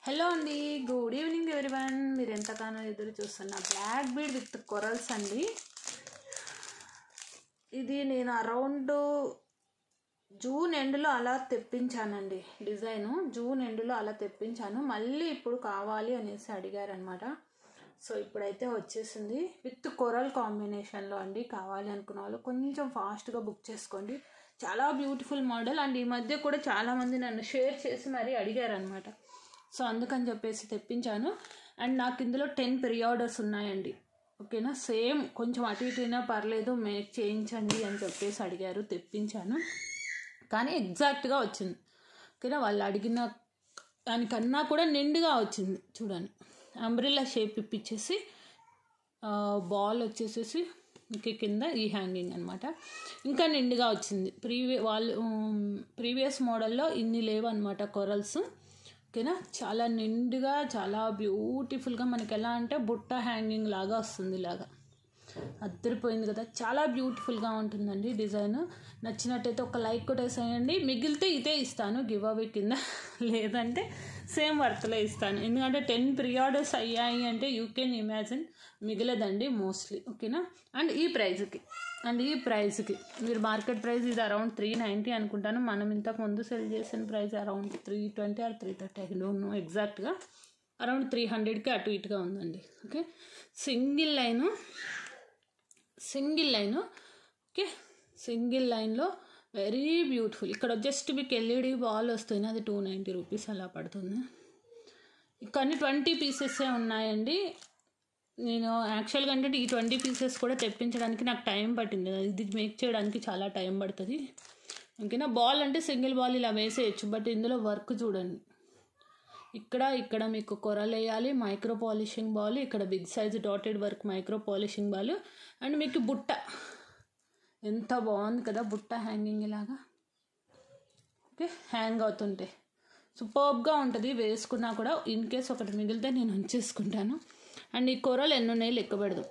hello అండి good evening everyone మీరు ఎంతగానో ఎదురు చూస్తున్న బ్లాక్ బీడ్ విత్ కొరల్స్ అండి ఇది నేను అరౌండ్ జూన్ ఎండ్లో అలా తెప్పించానండి డిజైను జూన్ ఎండ్లో అలా తెప్పించాను మళ్ళీ ఇప్పుడు కావాలి అనేసి అడిగారనమాట సో ఇప్పుడైతే వచ్చేసింది విత్ కొరల్ కాంబినేషన్లో అండి కావాలి అనుకున్న వాళ్ళు కొంచెం ఫాస్ట్గా బుక్ చేసుకోండి చాలా బ్యూటిఫుల్ మోడల్ అండ్ ఈ మధ్య కూడా చాలామంది నన్ను షేర్ చేసి మరీ అడిగారనమాట సో అందుకని చెప్పేసి తెప్పించాను అండ్ నాకు ఇందులో టెన్ ప్రీ ఆర్డర్స్ ఉన్నాయండి ఓకేనా సేమ్ కొంచెం అటు ఇటు అయినా పర్లేదు మేక్ చేయించండి అని చెప్పేసి అడిగారు తెప్పించాను కానీ ఎగ్జాక్ట్గా వచ్చింది ఓకేనా వాళ్ళు అడిగిన దానికన్నా కూడా నిండుగా వచ్చింది చూడండి అంబ్రిల్లా షేప్ ఇప్పించేసి బాల్ వచ్చేసేసి ఇంక కింద ఈ హ్యాంగింగ్ అనమాట ఇంకా నిండుగా వచ్చింది ప్రీవియ వాళ్ళు ప్రీవియస్ మోడల్లో ఇన్ని లేవు అనమాట కొరల్స్ ఓకేనా చాలా నిండుగా చాలా బ్యూటిఫుల్గా మనకి ఎలా అంటే బుట్ట హ్యాంగింగ్ లాగా వస్తుంది ఇలాగా అద్దరిపోయింది కదా చాలా బ్యూటిఫుల్గా ఉంటుందండి డిజైన్ నచ్చినట్టయితే ఒక లైక్ కొట్టేసేయండి మిగిలితే ఇదే ఇస్తాను గివ్ అవే కింద లేదంటే సేమ్ వర్త్లో ఇస్తాను ఎందుకంటే టెన్ ప్రీ ఆర్డర్స్ అయ్యాయి అంటే యూ కెన్ ఇమాజిన్ మిగలదండి మోస్ట్లీ ఓకేనా అండ్ ఈ ప్రైజ్కి అండ్ ఈ ప్రైస్కి మీరు మార్కెట్ ప్రైస్ ఇది అరౌండ్ త్రీ నైంటీ అనుకుంటాను మనం ఇంతకు ముందు సెల్ చేసిన price around three twenty or three thirty I don't know ఎగ్జాక్ట్గా అరౌండ్ త్రీ హండ్రెడ్కి అటు ఇటుగా ఉందండి okay single line single line okay single లైన్లో వెరీ బ్యూటిఫుల్ ఇక్కడ జస్ట్ మీకు ఎల్ఈడి బాల్ వస్తుంది అది టూ నైంటీ రూపీస్ అలా పడుతుంది కానీ ట్వంటీ పీసెసే ఉన్నాయండి నేను యాక్చువల్గా అంటే ఈ ట్వంటీ పీసెస్ కూడా తెప్పించడానికి నాకు టైం పట్టింది ఇది మేక్ చేయడానికి చాలా టైం పడుతుంది ఓకేనా బాల్ అంటే సింగిల్ బాల్ ఇలా వేసేయచ్చు బట్ ఇందులో వర్క్ చూడండి ఇక్కడ ఇక్కడ మీకు కొరలు వేయాలి మైక్రో పాలిషింగ్ బాల్ ఇక్కడ big size dotted work micro polishing ball and మీకు బుట్ట ఎంత బాగుంది కదా బుట్ట హ్యాంగింగ్ ఇలాగా ఓకే హ్యాంగ్ అవుతుంటే సూపర్బ్గా ఉంటుంది వేసుకున్నా కూడా ఇన్ కేస్ ఒకటి మిగిలితే నేను ఉంచేసుకుంటాను అండ్ ఈ కొరలు ఎన్ని ఉన్నాయి లెక్క పెడదాం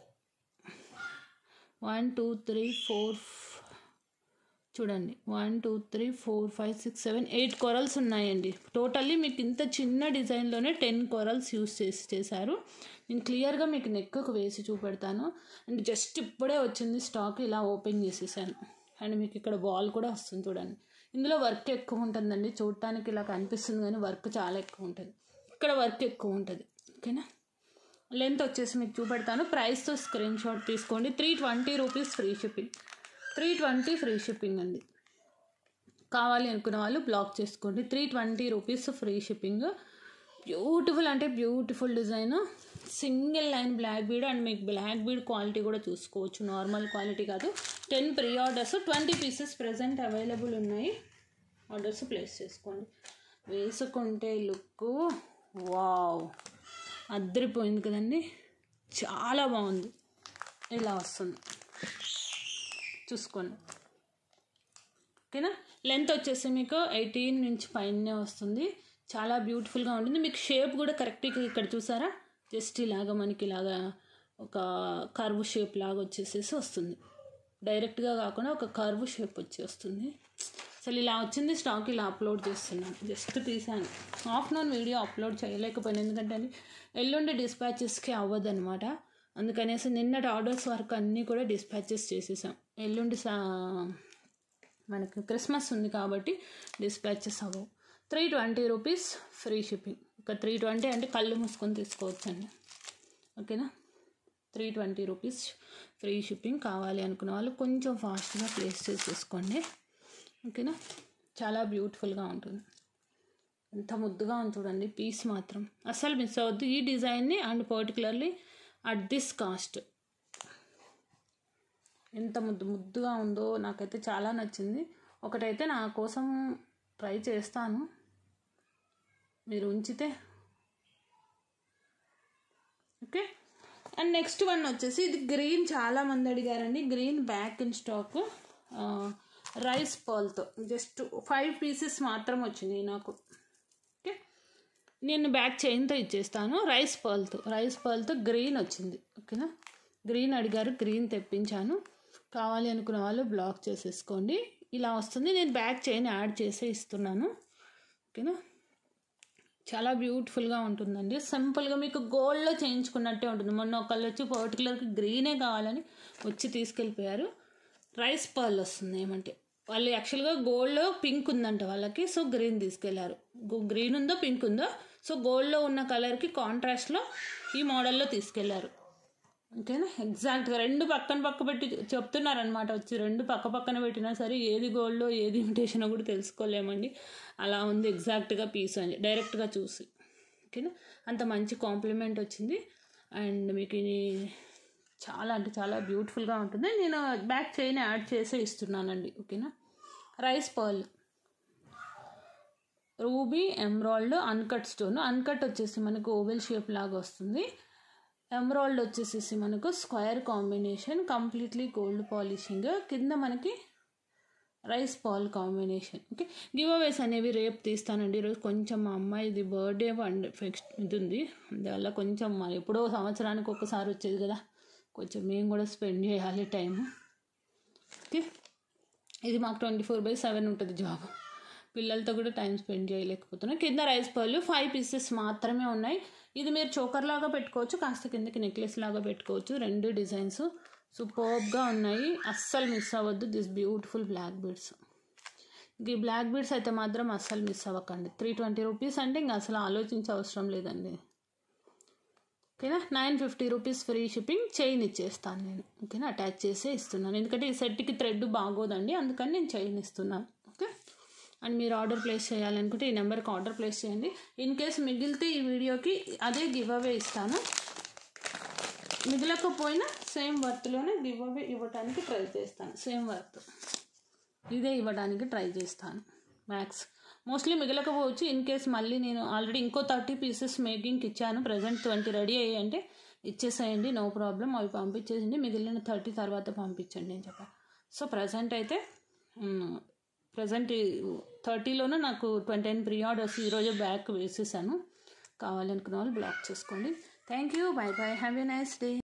వన్ టూ త్రీ ఫోర్ చూడండి one two three four five six seven eight corals ఉన్నాయండి టోటల్లీ మీకు ఇంత చిన్న డిజైన్లోనే టెన్ కొరల్స్ యూస్ చేసి చేశారు నేను క్లియర్గా మీకు నెక్కు వేసి చూపెడతాను అండ్ జస్ట్ ఇప్పుడే వచ్చింది స్టాక్ ఇలా ఓపెన్ చేసేసాను అండ్ మీకు ఇక్కడ బాల్ కూడా వస్తుంది చూడండి ఇందులో వర్క్ ఎక్కువ ఉంటుందండి చూడటానికి ఇలా కనిపిస్తుంది కానీ వర్క్ చాలా ఎక్కువ ఉంటుంది ఇక్కడ వర్క్ ఎక్కువ ఉంటుంది ఓకేనా లెంత్ వచ్చేసి మీకు చూపెడతాను ప్రైస్తో స్క్రీన్ షాట్ తీసుకోండి three twenty rupees free shipping three twenty free shipping అండి కావాలి అనుకున్న వాళ్ళు బ్లాక్ చేసుకోండి three twenty rupees free shipping beautiful అంటే beautiful design single line black bead and మీకు బ్లాక్ బీడ్ క్వాలిటీ కూడా చూసుకోవచ్చు నార్మల్ క్వాలిటీ కాదు ten pre orders twenty pieces present available ఉన్నాయి ఆర్డర్స్ ప్లేస్ చేసుకోండి వేసుకుంటే లుక్ వావ్ అద్దరిపోయింది కదండి చాలా బాగుంది ఇలా వస్తుంది చూసుకోండి ఓకేనా లెంత్ వచ్చేసి మీకు ఎయిటీన్ నుంచి పైనే వస్తుంది చాలా బ్యూటిఫుల్గా ఉంటుంది మీకు షేప్ కూడా కరెక్ట్గా ఇక్కడ చూసారా జస్ట్ ఇలాగా మనకి ఇలాగా ఒక కర్వ్ షేప్ లాగా వచ్చేసేసి వస్తుంది డైరెక్ట్గా కాకుండా ఒక కర్వ్ షేప్ వచ్చి వస్తుంది అసలు ఇలా వచ్చింది స్టాక్ ఇలా అప్లోడ్ చేస్తున్నాను జస్ట్ తీసాను ఆఫ్టర్నూన్ వీడియో అప్లోడ్ చేయలేకపోయాను ఎందుకంటే ఎల్లుండి డిస్పాచెస్కి అవ్వదనమాట అందుకనేసి నిన్నటి ఆర్డర్స్ వరకు అన్నీ కూడా డిస్పాచెస్ చేసేసాం ఎల్లుండి సా మనకు క్రిస్మస్ ఉంది కాబట్టి డిస్పాచెస్ అవ్వవు three twenty rupees free shipping ఒక త్రీ ట్వంటీ అంటే కళ్ళు మూసుకొని తీసుకోవచ్చండి ఓకేనా three twenty rupees free shipping కావాలి అనుకున్న వాళ్ళు కొంచెం ఫాస్ట్గా ప్లేస్ చేసేసుకోండి ఓకేనా చాలా బ్యూటిఫుల్గా ఉంటుంది ఎంత ముద్దుగా ఉంది చూడండి పీస్ మాత్రం అస్సలు మిస్ అవ్వద్దు ఈ డిజైన్ని and particularly at this cost ఎంత ముద్దు ముద్దుగా ఉందో నాకైతే చాలా నచ్చింది ఒకటైతే నా కోసం ట్రై చేస్తాను మీరు ఉంచితే ఓకే అండ్ నెక్స్ట్ వన్ వచ్చేసి ఇది గ్రీన్ చాలా మంది అడిగారండి green back in stock rice పర్ల్తో జస్ట్ ఫైవ్ పీసెస్ మాత్రం వచ్చినాయి నాకు ఓకే నేను బ్యాక్ చైన్తో ఇచ్చేస్తాను రైస్ పర్ల్తో రైస్ పర్ల్తో గ్రీన్ వచ్చింది ఓకేనా గ్రీన్ అడిగారు గ్రీన్ తెప్పించాను కావాలి అనుకున్న వాళ్ళు బ్లాక్ చేసేసుకోండి ఇలా వస్తుంది నేను బ్యాక్ చైన్ యాడ్ చేసే ఇస్తున్నాను ఓకేనా చాలా బ్యూటిఫుల్గా ఉంటుందండి సింపుల్గా మీకు గోల్డ్లో చేయించుకున్నట్టే ఉంటుంది మొన్న ఒకళ్ళు వచ్చి పర్టికులర్గా గ్రీనే కావాలని వచ్చి తీసుకెళ్ళిపోయారు రైస్ పర్ల్ వస్తుంది ఏమంటే వాళ్ళు యాక్చువల్గా గోల్డ్లో పింక్ ఉందంట వాళ్ళకి సో గ్రీన్ తీసుకెళ్లారు గ్రీన్ ఉందో పింక్ ఉందో సో గోల్డ్లో ఉన్న కలర్కి కాంట్రాస్ట్లో ఈ మోడల్లో తీసుకెళ్లారు ఓకేనా ఎగ్జాక్ట్గా రెండు పక్కన పక్క పెట్టి చెప్తున్నారనమాట వచ్చి రెండు పక్క పక్కన పెట్టినా సరే ఏది గోల్డ్ ఏది ఇమిటేషన్ కూడా తెలుసుకోలేమండి అలా ఉంది ఎగ్జాక్ట్గా పీస్ అని డైరెక్ట్గా చూసి ఓకేనా అంత మంచి కాంప్లిమెంట్ వచ్చింది అండ్ మీకు ఇది చాలా అంటే చాలా బ్యూటిఫుల్గా ఉంటుంది నేను బ్యాక్ చైన్ యాడ్ చేసే ఇస్తున్నానండి ఓకేనా rice pearl ruby emerald uncut stone uncut వచ్చేసి మనకు ఓవెల్ షేప్ లాగా వస్తుంది ఎమరాల్డ్ వచ్చేసేసి మనకు square combination completely gold polishing కింద మనకి rice pearl combination okay giveaways అనేవి రేపు తీస్తానండి ఈరోజు కొంచెం మా అమ్మాయిది బర్త్డే అండ్ ఫిక్స్ ఇది ఉంది అందువల్ల కొంచెం మరి ఎప్పుడో సంవత్సరానికి ఒకసారి వచ్చేది కదా కొంచెం మేము కూడా స్పెండ్ చేయాలి టైం ఓకే ఇది మాకు ట్వంటీ ఫోర్ బై సెవెన్ ఉంటుంది జాబ్ పిల్లలతో కూడా టైం స్పెండ్ చేయలేకపోతున్నాం కింద రైస్ పళ్ళు ఫైవ్ పీసెస్ మాత్రమే ఉన్నాయి ఇది మీరు చోకర్ లాగా పెట్టుకోవచ్చు కాస్త కిందకి నెక్లెస్ లాగా పెట్టుకోవచ్చు రెండు డిజైన్స్ సూపర్బ్గా ఉన్నాయి అస్సలు మిస్ అవ్వద్దు దిస్ బ్యూటిఫుల్ బ్లాక్ బీడ్స్ ఈ బ్లాక్ బీడ్స్ అయితే మాత్రం అస్సలు మిస్ అవ్వకండి త్రీ ట్వంటీ రూపీస్ అంటే ఇంకా అసలు ఆలోచించే అవసరం లేదండి ఓకేనా nine fifty rupees free shipping chain ఇచ్చేస్తాను నేను ఓకేనా అటాచ్ చేసే ఇస్తున్నాను ఎందుకంటే ఈ సెట్కి థ్రెడ్ బాగోదండి అందుకని నేను చైన్ ఇస్తున్నాను ఓకే అండ్ మీరు ఆర్డర్ ప్లేస్ చేయాలనుకుంటే ఈ నెంబర్కి ఆర్డర్ ప్లేస్ చేయండి ఇన్ కేస్ మిగిలితే ఈ వీడియోకి అదే గివ్ అవే ఇస్తాను మిగిలకపోయినా సేమ్ వర్త్లోనే గివ్ అవే ఇవ్వడానికి ట్రై చేస్తాను సేమ్ వర్త్ ఇదే ఇవ్వడానికి ట్రై చేస్తాను మ్యాక్స్ మోస్ట్లీ మిగలకపోవచ్చు ఇన్ కేస్ మళ్ళీ నేను ఆల్రెడీ ఇంకో థర్టీ పీసెస్ మేకింగ్కి ఇచ్చాను ప్రజెంట్ ట్వంటీ రెడీ అయ్యాయి అంటే ఇచ్చేసేయండి నో ప్రాబ్లం అవి పంపించేసింది మిగిలిన థర్టీ తర్వాత పంపించండి అని చెప్పాను సో ప్రజెంట్ అయితే ప్రజెంట్ థర్టీలోనే నాకు ట్వంటీ నైన్ ప్రీ ఆర్డర్స్ ఈరోజు బ్యాక్ వేసేసాను కావాలనుకున్న వాళ్ళు బ్లాక్ చేసుకోండి thank you bye bye have a nice day